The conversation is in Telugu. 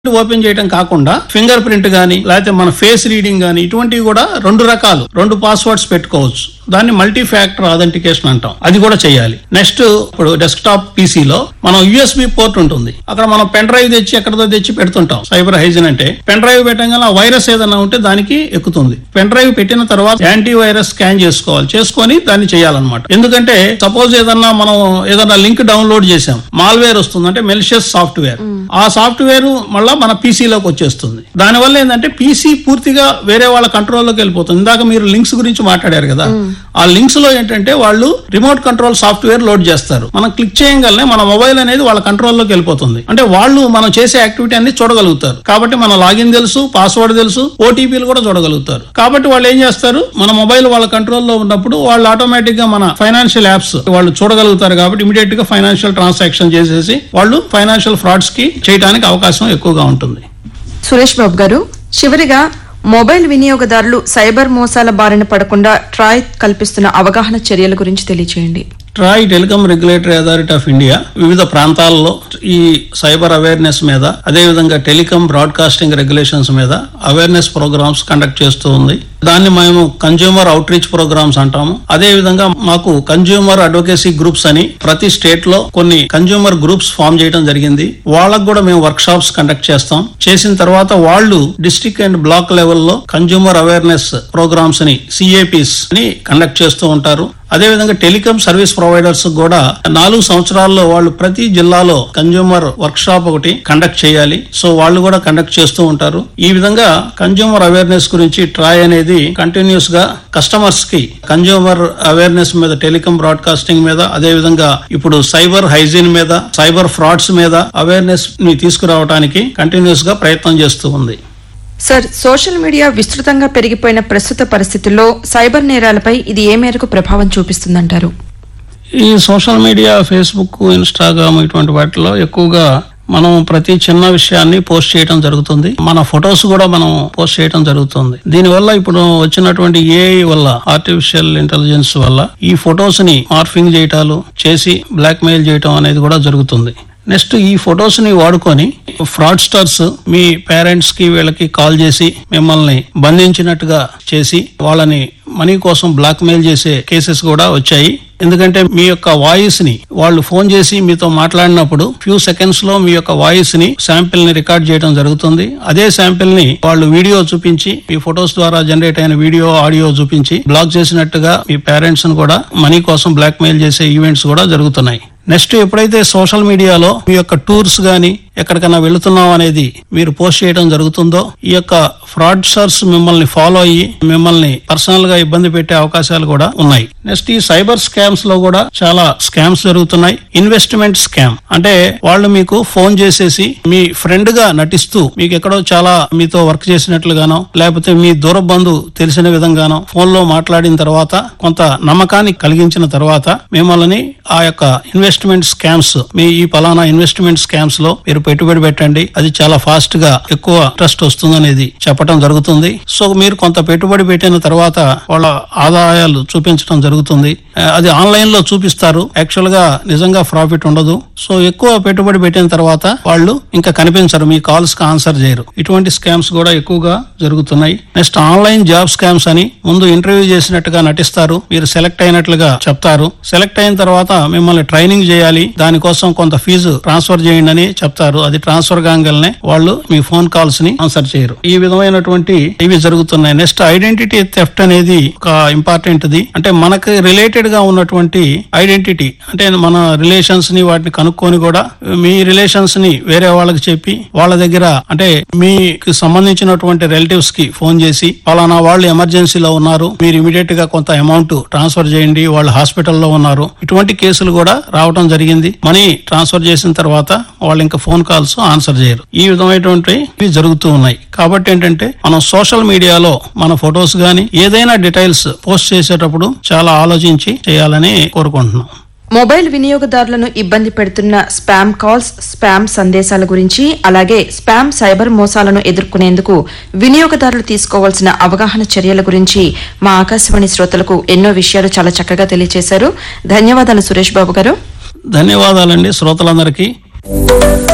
ఓపెన్ చేయడం కాకుండా ఫింగర్ ప్రింట్ గానీ లేకపోతే మన ఫేస్ రీడింగ్ గానీ ఇటువంటివి కూడా రెండు రకాలు రెండు పాస్వర్డ్స్ పెట్టుకోవచ్చు దాన్ని మల్టీ ఫ్యాక్టర్ అథెంటికేషన్ అంటాం అది కూడా చేయాలి నెక్స్ట్ ఇప్పుడు డెస్క్టాప్ పీసీలో మనం యూఎస్బి పోర్ట్ ఉంటుంది అక్కడ మనం పెన్ డ్రైవ్ తెచ్చి ఎక్కడదో తెచ్చి పెడుతుంటాం సైబర్ హైజిన్ అంటే పెన్ డ్రైవ్ పెట్టగానే ఆ వైరస్ ఏదైనా ఉంటే దానికి ఎక్కుతుంది పెన్ డ్రైవ్ పెట్టిన తర్వాత యాంటీ వైరస్ స్కాన్ చేసుకోవాలి చేసుకొని దాన్ని చేయాలన్నమాట ఎందుకంటే సపోజ్ ఏదన్నా మనం ఏదన్నా లింక్ డౌన్లోడ్ చేసాం మాల్వేర్ వస్తుంది అంటే మెలిషియస్ సాఫ్ట్వేర్ ఆ సాఫ్ట్వేర్ మళ్ళా మన పీసీలోకి వచ్చేస్తుంది దానివల్ల ఏంటంటే పీసీ పూర్తిగా వేరే వాళ్ళ కంట్రోల్లోకి వెళ్ళిపోతుంది ఇందాక మీరు లింక్స్ గురించి మాట్లాడారు కదా ఆ లింక్స్ లో ఏంటంటే వాళ్ళు రిమోట్ కంట్రోల్ సాఫ్ట్వేర్ లోడ్ చేస్తారు మనం క్లిక్ చేయగానే మన మొబైల్ అనేది వాళ్ళ కంట్రోల్లోకి వెళ్ళిపోతుంది అంటే వాళ్ళు మనం చేసే యాక్టివిటీ అన్ని చూడగలుగుతారు కాబట్టి మన లాగిన్ తెలుసు పాస్వర్డ్ తెలుసు ఓటీపీలు కూడా చూడగలుగుతారు కాబట్టి వాళ్ళు ఏం చేస్తారు మన మొబైల్ వాళ్ళ కంట్రోల్లో ఉన్నప్పుడు వాళ్ళు ఆటోమేటిక్ గా మన ఫైనాన్షియల్ యాప్స్ వాళ్ళు చూడగలుగుతారు కాబట్టి ఇమీడియట్ గా ఫైనాన్షియల్ ట్రాన్సాక్షన్ చేసేసి వాళ్ళు ఫైనాన్షియల్ ఫ్రాడ్స్ కి చేయడానికి అవకాశం ఎక్కువగా ఉంటుంది సురేష్ బాబు గారు చివరిగా మొబైల్ వినియోగదారులు సైబర్ మోసాల బారిన పడకుండా ట్రాయ్ కల్పిస్తున్న అవగాహన చర్యల గురించి తెలియచేయండి TRAI telecom regulatory authority of India వివిధ ప్రాంతాల్లో ఈ సైబర్ అవేర్నెస్ మీద అదే విధంగా టెలికాం బ్రాడ్కాస్టింగ్ రెగ్యులేషన్స్ మీద అవేర్నెస్ ప్రోగ్రామ్స్ కండక్ట్ చేస్తూ ఉంది దాన్ని మేము కన్జ్యూమర్ అవుట్ రీచ్ ప్రోగ్రామ్స్ అంటాము అదే విధంగా మాకు కన్జ్యూమర్ అడ్వకేసీ గ్రూప్స్ అని ప్రతి స్టేట్ లో కొన్ని కన్జ్యూమర్ గ్రూప్స్ ఫామ్ చేయడం జరిగింది వాళ్ళకు కూడా మేము వర్క్ షాప్స్ కండక్ట్ చేస్తాం చేసిన తర్వాత వాళ్ళు డిస్ట్రిక్ట్ అండ్ బ్లాక్ లెవెల్లో కన్జ్యూమర్ అవేర్నెస్ ప్రోగ్రామ్స్ ని సిఏపీస్ ని కండక్ట్ చేస్తూ ఉంటారు అదే విధంగా టెలికాం సర్వీస్ ప్రొవైడర్స్ కూడా నాలుగు సంవత్సరాల్లో వాళ్ళు ప్రతి జిల్లాలో కన్జ్యూమర్ వర్క్ షాప్ ఒకటి కండక్ట్ చేయాలి సో వాళ్ళు కూడా కండక్ట్ చేస్తూ ఉంటారు ఈ విధంగా కన్జ్యూమర్ అవేర్నెస్ గురించి ట్రాయ్ అనేది కంటిన్యూస్ గా కస్టమర్స్ కి కన్జ్యూమర్ అవేర్నెస్ మీద టెలికాం బ్రాడ్కాస్టింగ్ మీద అదే విధంగా ఇప్పుడు సైబర్ హైజీన్ మీద సైబర్ ఫ్రాడ్స్ మీద అవేర్నెస్ ని తీసుకురావడానికి కంటిన్యూస్ గా ప్రయత్నం చేస్తూ ఉంది సార్ సోషల్ మీడియా విస్తృతంగా పెరిగిపోయిన ప్రస్తుత పరిస్థితుల్లో సైబర్ నేరాలపై ఇది ఏ మేరకు ప్రభావం చూపిస్తుందంటారు ఈ సోషల్ మీడియా ఫేస్బుక్ ఇన్స్టాగ్రామ్ ఇటువంటి వాటిలో ఎక్కువగా మనం ప్రతి చిన్న విషయాన్ని పోస్ట్ చేయడం జరుగుతుంది మన ఫొటోస్ కూడా మనం పోస్ట్ చేయడం జరుగుతుంది దీనివల్ల ఇప్పుడు వచ్చినటువంటి ఏఐ వల్ల ఆర్టిఫిషియల్ ఇంటెలిజెన్స్ వల్ల ఈ ఫొటోస్ ని మార్ఫింగ్ చేయటాలు చేసి బ్లాక్ మెయిల్ చేయటం అనేది కూడా జరుగుతుంది నెక్స్ట్ ఈ ఫొటోస్ ని వాడుకొని ఫ్రాడ్స్టర్స్ మీ పేరెంట్స్ కి వీళ్ళకి కాల్ చేసి మిమ్మల్ని బంధించినట్టుగా చేసి వాళ్ళని మనీ కోసం బ్లాక్ మెయిల్ చేసే కేసెస్ కూడా వచ్చాయి ఎందుకంటే మీ యొక్క వాయిస్ ని వాళ్ళు ఫోన్ చేసి మీతో మాట్లాడినప్పుడు ఫ్యూ సెకండ్స్ లో మీ యొక్క వాయిస్ ని శాంపిల్ ని రికార్డ్ చేయడం జరుగుతుంది అదే శాంపిల్ ని వాళ్ళు వీడియో చూపించి మీ ఫొటోస్ ద్వారా జనరేట్ అయిన వీడియో ఆడియో చూపించి బ్లాక్ చేసినట్టుగా మీ పేరెంట్స్ ని కూడా మనీ కోసం బ్లాక్ మెయిల్ చేసే ఈవెంట్స్ కూడా జరుగుతున్నాయి నెక్స్ట్ ఎప్పుడైతే సోషల్ మీడియాలో మీ యొక్క టూర్స్ గానీ ఎక్కడికైనా వెళుతున్నాం అనేది మీరు పోస్ట్ చేయడం జరుగుతుందో ఈ యొక్క ఫ్రాడ్స్టర్స్ మిమ్మల్ని ఫాలో అయ్యి మిమ్మల్ని పర్సనల్ గా ఇబ్బంది పెట్టే అవకాశాలు కూడా ఉన్నాయి నెక్స్ట్ ఈ సైబర్ స్కామ్స్ లో కూడా చాలా స్కామ్స్ జరుగుతున్నాయి ఇన్వెస్ట్మెంట్ స్కామ్ అంటే వాళ్ళు మీకు ఫోన్ చేసేసి మీ ఫ్రెండ్ గా నటిస్తూ మీకు ఎక్కడో చాలా మీతో వర్క్ చేసినట్లుగానో లేకపోతే మీ దూర బంధు తెలిసిన విధంగానో ఫోన్ లో మాట్లాడిన తర్వాత కొంత నమ్మకాన్ని కలిగించిన తర్వాత మిమ్మల్ని ఆ యొక్క ఇన్వెస్ట్మెంట్ స్కామ్స్ మీ ఈ పలానా ఇన్వెస్ట్మెంట్ స్కామ్స్ లో మీరు పెట్టుబడి పెట్టండి అది చాలా ఫాస్ట్ గా ఎక్కువ ట్రస్ట్ వస్తుందనేది చెప్పడం జరుగుతుంది సో మీరు కొంత పెట్టుబడి పెట్టిన తర్వాత వాళ్ళ ఆదాయాలు చూపించడం జరుగుతుంది ఆ, అది ఆన్లైన్ లో చూపిస్తారు యాక్చువల్ గా నిజంగా ప్రాఫిట్ ఉండదు సో ఎక్కువ పెట్టుబడి పెట్టిన తర్వాత వాళ్ళు ఇంకా కనిపించరు మీ కాల్స్ కి ఆన్సర్ చేయరు ఇటువంటి స్కామ్స్ కూడా ఎక్కువగా జరుగుతున్నాయి నెక్స్ట్ ఆన్లైన్ జాబ్ స్కామ్స్ అని ముందు ఇంటర్వ్యూ చేసినట్టుగా నటిస్తారు మీరు సెలెక్ట్ అయినట్లుగా చెప్తారు సెలెక్ట్ అయిన తర్వాత మిమ్మల్ని ట్రైనింగ్ చేయాలి దానికోసం కొంత ఫీజు ట్రాన్స్ఫర్ చేయండి అని చెప్తారు అది ట్రాన్స్ఫర్ కాగానే వాళ్ళు మీ ఫోన్ కాల్స్ ని ఆన్సర్ చేయరు ఈ విధమైనటువంటి ఇవి జరుగుతున్నాయి నెక్స్ట్ ఐడెంటిటీ థెఫ్ట్ అనేది ఒక ఇంపార్టెంట్ ది అంటే మనకి రిలేటెడ్ గా ఉన్నటువంటి ఐడెంటిటీ అంటే మన రిలేషన్స్ ని వాటిని కనుక్కొని కూడా మీ రిలేషన్స్ ని వేరే వాళ్ళకి చెప్పి వాళ్ళ దగ్గర అంటే మీకు సంబంధించినటువంటి రిలేటివ్స్ కి ఫోన్ చేసి పలానా వాళ్ళు ఎమర్జెన్సీలో ఉన్నారు మీరు ఇమీడియట్ గా కొంత అమౌంట్ ట్రాన్స్ఫర్ చేయండి వాళ్ళు హాస్పిటల్లో ఉన్నారు ఇటువంటి కేసులు కూడా రావడం జరిగింది మనీ ట్రాన్స్ఫర్ చేసిన తర్వాత వాళ్ళు ఇంకా ఫోన్ కాల్స్ ఆన్సర్ చేయరు ఈ విధమైనటువంటి ఇవి జరుగుతూ ఉన్నాయి కాబట్టి ఏంటంటే మనం సోషల్ మీడియాలో మన ఫొటోస్ గానీ ఏదైనా డీటెయిల్స్ పోస్ట్ చేసేటప్పుడు చాలా ఆలోచించి చేయాలని కోరుకుంటున్నాం మొబైల్ వినియోగదారులను ఇబ్బంది పెడుతున్న స్పామ్ కాల్స్ స్పామ్ సందేశాల గురించి అలాగే స్పామ్ సైబర్ మోసాలను ఎదుర్కొనేందుకు వినియోగదారులు తీసుకోవాల్సిన అవగాహన చర్యల గురించి మా ఆకాశవాణి శ్రోతలకు ఎన్నో విషయాలు చాలా చక్కగా తెలియజేశారు ధన్యవాదాలు సురేష్ బాబు గారు ధన్యవాదాలండి శ్రోతలందరికీ